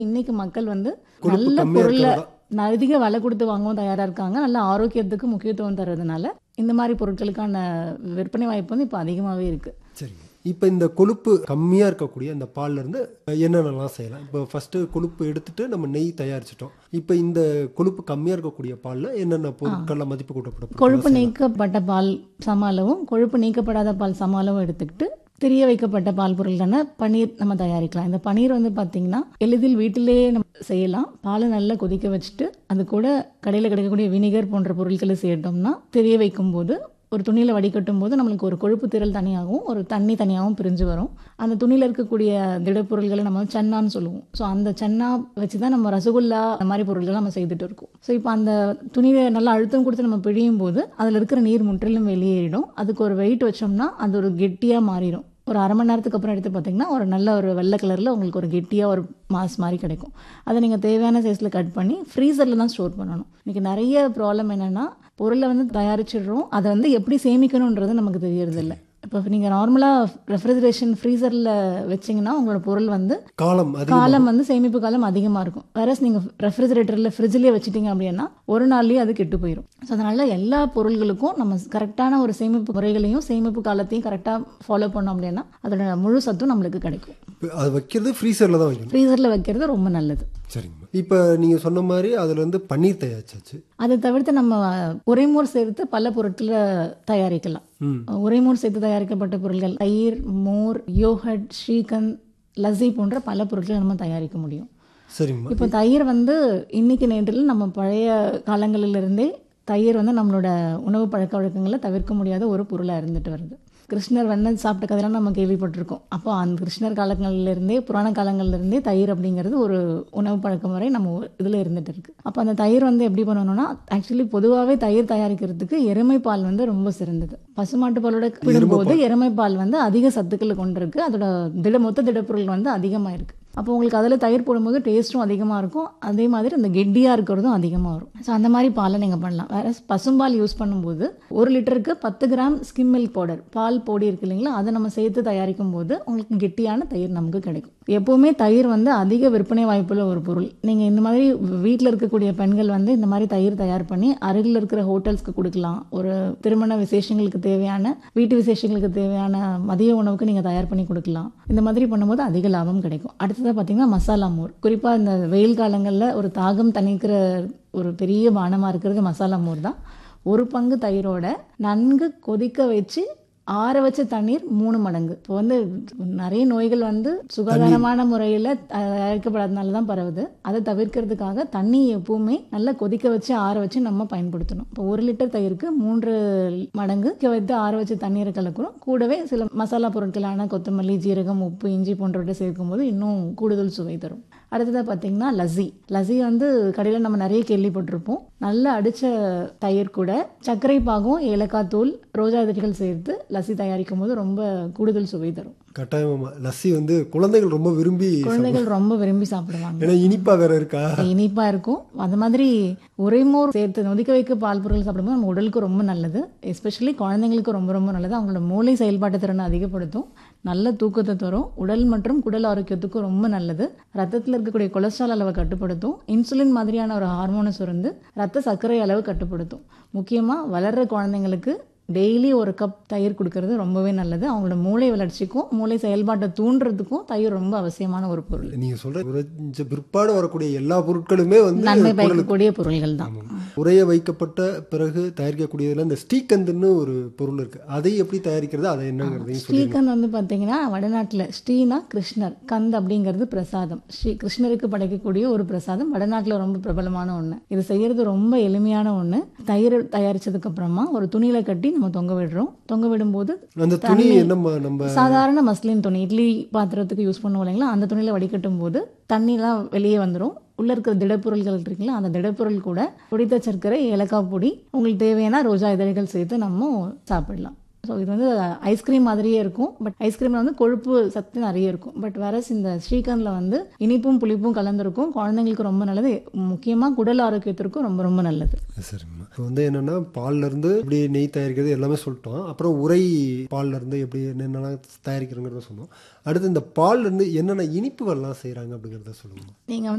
இன்னைக்கு மக்கள் வந்து கொழுப்பு நல்ல கம்மியா பொருளை இருக்கிறதா அதிக விலை கொடுத்து வாங்கவும் தயாரா இருக்காங்க நல்ல ஆரோக்கியத்துக்கு முக்கியத்துவம் தர்றதுனால இந்த மாதிரி பொருட்களுக்கான விற்பனை வாய்ப்பு வந்து இப்போ அதிகமாகவே இருக்கு சரிங்க இப்போ இந்த கொழுப்பு கம்மியாக இருக்கக்கூடிய அந்த பால்ல இருந்து என்னென்னலாம் செய்யலாம் இப்போ ஃபர்ஸ்ட் கொழுப்பு எடுத்துட்டு நம்ம நெய் தயாரிச்சிட்டோம் இப்போ இந்த கொழுப்பு கம்மியாக இருக்கக்கூடிய பாலில் என்னென்ன பொருட்கள்லாம் மதிப்பு கூட்டப்பட கொழுப்பு நீக்கப்பட்ட பால் சம அளவும் கொழுப்பு நீக்கப்படாத பால் சம அளவும் எடுத்துக்கிட்டு திரிய வைக்கப்பட்ட பால் பொருளான பன்னீர் நம்ம தயாரிக்கலாம் இந்த பன்னீர் வந்து பார்த்தீங்கன்னா எளிதில் வீட்டிலேயே நம்ம செய்யலாம் பாலை நல்லா கொதிக்க வச்சுட்டு அது கூட கடையில் கிடைக்கக்கூடிய வினிகர் போன்ற பொருட்களை சேர்த்தோம்னா திரிய வைக்கும் போது ஒரு துணியில் வடிகட்டும் போது நம்மளுக்கு ஒரு கொழுப்பு திரள் தனியாகவும் ஒரு தண்ணி தனியாகவும் பிரிஞ்சு வரும் அந்த துணியில் இருக்கக்கூடிய திடப்பொருள்களை நம்ம வந்து சன்னான்னு சொல்லுவோம் ஸோ அந்த சன்னா வச்சு தான் நம்ம ரசகுல்லா அந்த மாதிரி பொருட்கள் நம்ம செய்துட்டு இருக்கோம் ஸோ இப்போ அந்த துணியை நல்லா அழுத்தம் கொடுத்து நம்ம பிழியும் போது அதில் இருக்கிற நீர் முற்றிலும் வெளியேறிடும் அதுக்கு ஒரு வெயிட் வச்சோம்னா அது ஒரு கெட்டியாக மாறிடும் ஒரு அரை மணி நேரத்துக்கு அப்புறம் எடுத்து பார்த்தீங்கன்னா ஒரு நல்ல ஒரு வெள்ளை கலரில் உங்களுக்கு ஒரு கெட்டியாக ஒரு மாஸ் மாதிரி கிடைக்கும் அதை நீங்கள் தேவையான சைஸில் கட் பண்ணி ஃப்ரீசரில் தான் ஸ்டோர் பண்ணணும் இன்றைக்கி நிறைய ப்ராப்ளம் என்னென்னா பொருளை வந்து தயாரிச்சிடுறோம் அதை வந்து எப்படி சேமிக்கணுன்றது நமக்கு தெரியறதில்ல இப்போ நீங்கள் நார்மலாக ரெஃப்ரிஜரேஷன் ஃப்ரீசரில் வச்சிங்கன்னா உங்களோட பொருள் வந்து காலம் அதிகம் காலம் வந்து சேமிப்பு காலம் அதிகமாக இருக்கும் வேற நீங்கள் ரெஃப்ரிஜரேட்டரில் ஃப்ரிட்ஜ்லேயே வச்சிட்டீங்க அப்படின்னா ஒரு நாள்லேயே அது கெட்டு போயிடும் ஸோ அதனால எல்லா பொருள்களுக்கும் நம்ம கரெக்டான ஒரு சேமிப்பு முறைகளையும் சேமிப்பு காலத்தையும் கரெக்டாக ஃபாலோ பண்ணோம் அப்படின்னா அதோட முழு சத்தும் நம்மளுக்கு கிடைக்கும் இப்போ அது வைக்கிறது ஃப்ரீசரில் தான் வைக்கணும் ஃப்ரீசரில் வைக்கிறது ரொம்ப நல்லது சரிங்க இப்போ நீங்கள் சொன்ன மாதிரி அதில் வந்து பன்னீர் தயாரிச்சாச்சு அதை தவிர்த்து நம்ம உரைமோர் சேர்த்து பல பொருட்களை தயாரிக்கலாம் ம் உரைமோர் சேர்த்து தயாரிக்கப்பட்ட பொருட்கள் தயிர் மோர் யோகட் ஸ்ரீகந்த் லஸ்ஸி போன்ற பல பொருட்களை நம்ம தயாரிக்க முடியும் சரிங்கம்மா இப்போ தயிர் வந்து இன்னைக்கு நேற்றில் நம்ம பழைய காலங்களிலிருந்தே தயிர் வந்து நம்மளோட உணவு பழக்க வழக்கங்களில் தவிர்க்க முடியாத ஒரு பொருளாக இருந்துட்டு வருது கிருஷ்ணர் வெண்ணெய் சாப்பிட்ட கதையெல்லாம் நம்ம கேள்விப்பட்டிருக்கோம் அப்போ அந்த கிருஷ்ணர் காலங்கள்லேருந்தே புராண காலங்கள்லேருந்தே தயிர் அப்படிங்கிறது ஒரு உணவு பழக்க முறை நம்ம இதில் இருந்துட்டு இருக்கு அப்போ அந்த தயிர் வந்து எப்படி பண்ணணும்னா ஆக்சுவலி பொதுவாகவே தயிர் தயாரிக்கிறதுக்கு எருமை பால் வந்து ரொம்ப சிறந்தது பசுமாட்டு பாலோட விடும்போது எருமை பால் வந்து அதிக சத்துக்களை கொண்டிருக்கு அதோட திட மொத்த திடப்பொருள் வந்து அதிகமாக இருக்கு அப்போ உங்களுக்கு அதில் தயிர் போடும்போது டேஸ்ட்டும் அதிகமாக இருக்கும் அதே மாதிரி அந்த கெட்டியாக இருக்கிறதும் அதிகமாக வரும் ஸோ அந்த மாதிரி பாலை நீங்கள் பண்ணலாம் வேற பசும்பால் யூஸ் பண்ணும்போது ஒரு லிட்டருக்கு பத்து கிராம் ஸ்கிம் மில்க் பவுடர் பால் பொடி இருக்கு இல்லைங்களா அதை நம்ம சேர்த்து தயாரிக்கும் போது உங்களுக்கு கெட்டியான தயிர் நமக்கு கிடைக்கும் எப்போவுமே தயிர் வந்து அதிக விற்பனை வாய்ப்புள்ள ஒரு பொருள் நீங்கள் இந்த மாதிரி வீட்டில் இருக்கக்கூடிய பெண்கள் வந்து இந்த மாதிரி தயிர் தயார் பண்ணி அருகில் இருக்கிற ஹோட்டல்ஸ்க்கு கொடுக்கலாம் ஒரு திருமண விசேஷங்களுக்கு தேவையான வீட்டு விசேஷங்களுக்கு தேவையான மதிய உணவுக்கு நீங்கள் தயார் பண்ணி கொடுக்கலாம் இந்த மாதிரி பண்ணும்போது அதிக லாபம் கிடைக்கும் அடுத்ததாக பார்த்தீங்கன்னா மசாலா மோர் குறிப்பாக இந்த வெயில் காலங்களில் ஒரு தாகம் தணிக்கிற ஒரு பெரிய பானமாக இருக்கிறது மசாலா மோர் தான் ஒரு பங்கு தயிரோட நன்கு கொதிக்க வச்சு ஆற வச்ச தண்ணீர் மூணு மடங்கு இப்போ வந்து நிறைய நோய்கள் வந்து சுகாதாரமான முறையில் தயாரிக்கப்படாதனால தான் பரவுது அதை தவிர்க்கிறதுக்காக தண்ணி எப்பவுமே நல்லா கொதிக்க வச்சு ஆற வச்சு நம்ம பயன்படுத்தணும் இப்போ ஒரு லிட்டர் தயிருக்கு மூன்று மடங்கு கொதிக்க வைத்து ஆற வச்ச தண்ணீரை கலக்கிறோம் கூடவே சில மசாலா பொருட்களான கொத்தமல்லி ஜீரகம் உப்பு இஞ்சி போன்றவற்றை சேர்க்கும்போது இன்னும் கூடுதல் சுவை தரும் அடுத்ததாக பார்த்தீங்கன்னா லஸ்ஸி லஸ்ஸி வந்து கடையில் நம்ம நிறைய கேள்விப்பட்டிருப்போம் நல்லா அடித்த தயிர் கூட சர்க்கரை பாகம் ஏலக்காய் தூள் ரோஜா இதழ்கள் சேர்த்து லஸ்ஸி தயாரிக்கும் போது ரொம்ப கூடுதல் சுவை தரும் கட்டாயமா லஸ்ஸி வந்து குழந்தைகள் ரொம்ப விரும்பி குழந்தைகள் ரொம்ப விரும்பி சாப்பிடுவாங்க ஏன்னா இனிப்பா வேற இருக்கா இனிப்பா இருக்கும் அது மாதிரி உரைமோர் சேர்த்து நொதிக்க வைக்க பால் பொருட்கள் சாப்பிடும்போது நம்ம உடலுக்கு ரொம்ப நல்லது எஸ்பெஷலி குழந்தைங்களுக்கு ரொம்ப ரொம்ப நல்லது அவங்களோட மூளை செயல்பாட்டு திறனை அதிகப்படுத்தும் நல்ல தூக்கத்தை தரும் உடல் மற்றும் குடல் ஆரோக்கியத்துக்கும் ரொம்ப நல்லது ரத்தத்தில் இருக்கக்கூடிய கொலஸ்ட்ரால் அளவை கட்டுப்படுத்தும் இன்சுலின் மாதிரியான ஒரு ஹார்மோனை சுரந்து ரத்த சர்க்கரை அளவு கட்டுப்படுத்தும் முக்கியமாக வளர்கிற குழந்தைங்களுக்கு டெய்லி ஒரு கப் தயிர் கொடுக்கறது ரொம்பவே நல்லது அவங்களோட மூளை வளர்ச்சிக்கும் மூளை செயல்பாட்டை தூண்டுறதுக்கும் தயிர் ரொம்ப அவசியமான ஒரு பொருள் நீங்க சொல்ற உறைஞ்ச பிற்பாடு வரக்கூடிய எல்லா பொருட்களுமே வந்து நன்மை பயக்கக்கூடிய பொருள்கள் தான் உரைய வைக்கப்பட்ட பிறகு தயாரிக்கக்கூடியதுல இந்த ஸ்ரீகந்துன்னு ஒரு பொருள் இருக்கு அதை எப்படி தயாரிக்கிறது அதை என்னங்கிறதையும் சொல்லி ஸ்ரீகந்த் வந்து பார்த்தீங்கன்னா வடநாட்டில் ஸ்ரீனா கிருஷ்ணர் கந்த் அப்படிங்கிறது பிரசாதம் ஸ்ரீ கிருஷ்ணருக்கு படைக்கக்கூடிய ஒரு பிரசாதம் வடநாட்டில் ரொம்ப பிரபலமான ஒன்று இது செய்யறது ரொம்ப எளிமையான ஒன்று தயிர் தயாரிச்சதுக்கு அப்புறமா ஒரு துணியில கட்டி நம்ம தொங்க விடுறோம் தொங்க விடும்போது அந்த துணி நம்ம நம்ம சாதாரண மஸ்லின் துணி இட்லி பாத்திரத்துக்கு யூஸ் பண்ணுவோம் இல்லைங்களா அந்த துணியில வடிகட்டும் போது தண்ணிலாம் வெளியே வந்துடும் உள்ள இருக்கிற திடப்பொருள்கள் இருக்குங்களா அந்த திடப்பொருள் கூட பொடித்த சர்க்கரை ஏலக்காய் பொடி உங்களுக்கு தேவையான ரோஜா இதழ்கள் சேர்த்து நம்ம சாப்பிடலாம் ஸோ ஸோ இது வந்து ஐஸ்கிரீம் மாதிரியே இருக்கும் பட் ஐஸ்கிரீமில் வந்து கொழுப்பு சத்து நிறைய இருக்கும் பட் வேற இந்த ஸ்ரீகந்தில் வந்து இனிப்பும் புளிப்பும் கலந்துருக்கும் குழந்தைங்களுக்கு ரொம்ப நல்லது முக்கியமாக குடல் ஆரோக்கியத்திற்கும் ரொம்ப ரொம்ப நல்லது சரிங்கம்மா இப்போ வந்து என்னன்னா பால்ல இருந்து எப்படி நெய் தயாரிக்கிறது எல்லாமே சொல்லிட்டோம் அப்புறம் உரை பால்ல இருந்து எப்படி என்னென்னலாம் தயாரிக்கிறோங்கிறத சொன்னோம் அடுத்து இந்த பால்ல இருந்து என்னென்ன இனிப்புகள்லாம் செய்றாங்க அப்படிங்கிறத சொல்லுங்க நீங்கள்